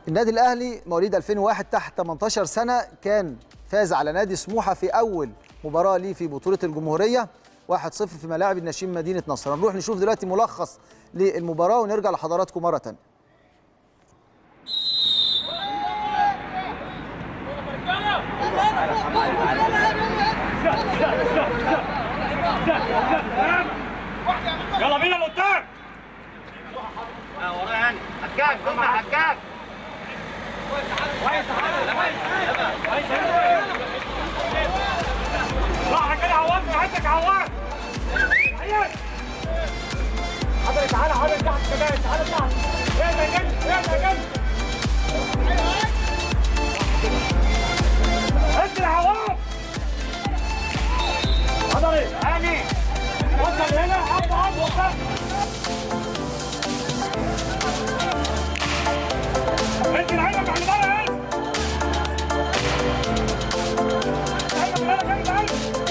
النادي الاهلي مواليد 2001 تحت 18 سنه كان فاز على نادي سموحه في اول مباراه ليه في بطوله الجمهوريه 1-0 في ملاعب النشيم مدينه نصر هنروح نشوف دلوقتي ملخص للمباراه ونرجع لحضراتكم مره ثانيه يلا بينا لقدام حكاك ثم حكاك صح كده عواد عندك عواد عيال حضرتك تعالى حضرتك تحت كمان تعالى تحت ايه ده جنب ايه ده جنب انزل يا عواد حضرتك هاني وصل هنا حط حط وصل انزل عينك على بره عينك عينك عينك عينك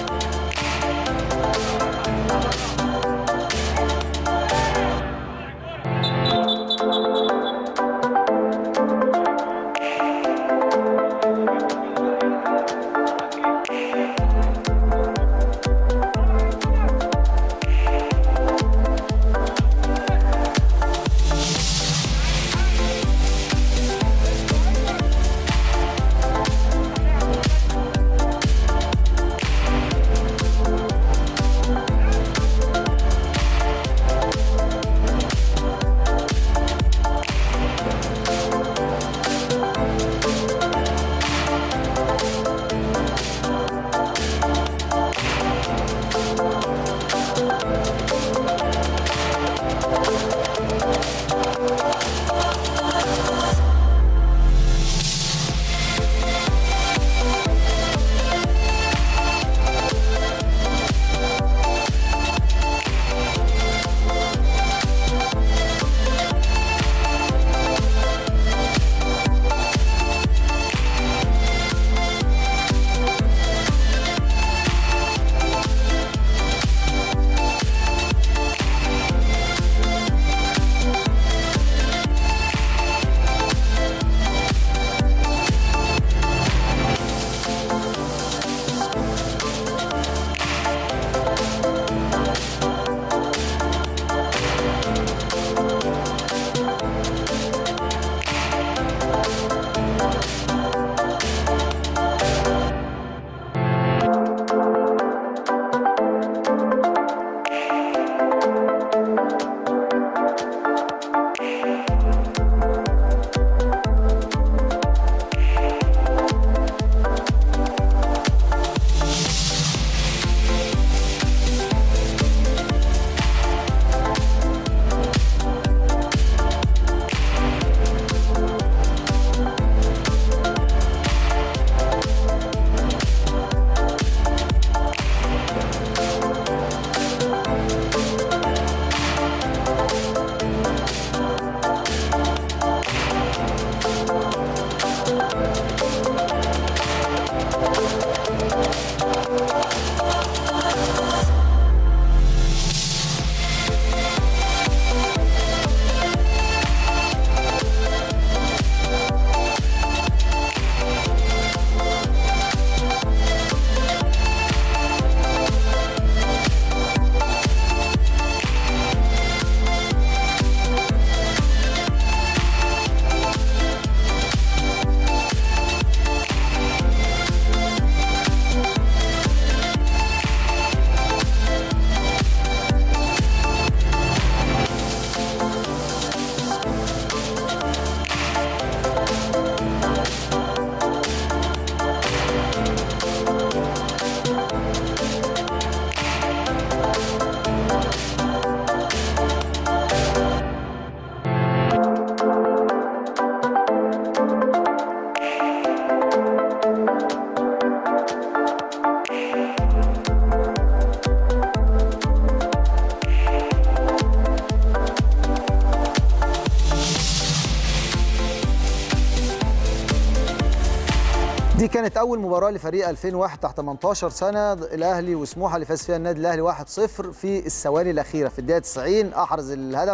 دي كانت اول مباراه لفريق 2001 تحت 18 سنه الاهلي وسموحه اللي فاز فيها النادي الاهلي 1-0 في الثواني الاخيره في الدقيقه 90 احرز الهدف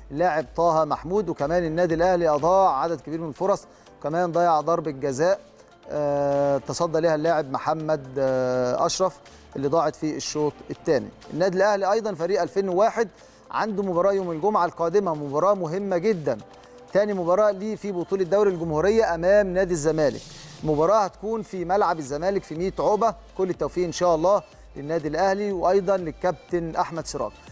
اللاعب طه محمود وكمان النادي الاهلي اضاع عدد كبير من الفرص وكمان ضيع ضربه جزاء آه، تصدى لها اللاعب محمد آه، اشرف اللي ضاعت في الشوط الثاني النادي الاهلي ايضا فريق 2001 عنده مباراه يوم الجمعه القادمه مباراه مهمه جدا تاني مباراه ليه في بطوله دوري الجمهوريه امام نادي الزمالك المباراه هتكون في ملعب الزمالك في 100 عقبه كل التوفيق ان شاء الله للنادي الاهلي وايضا للكابتن احمد سراج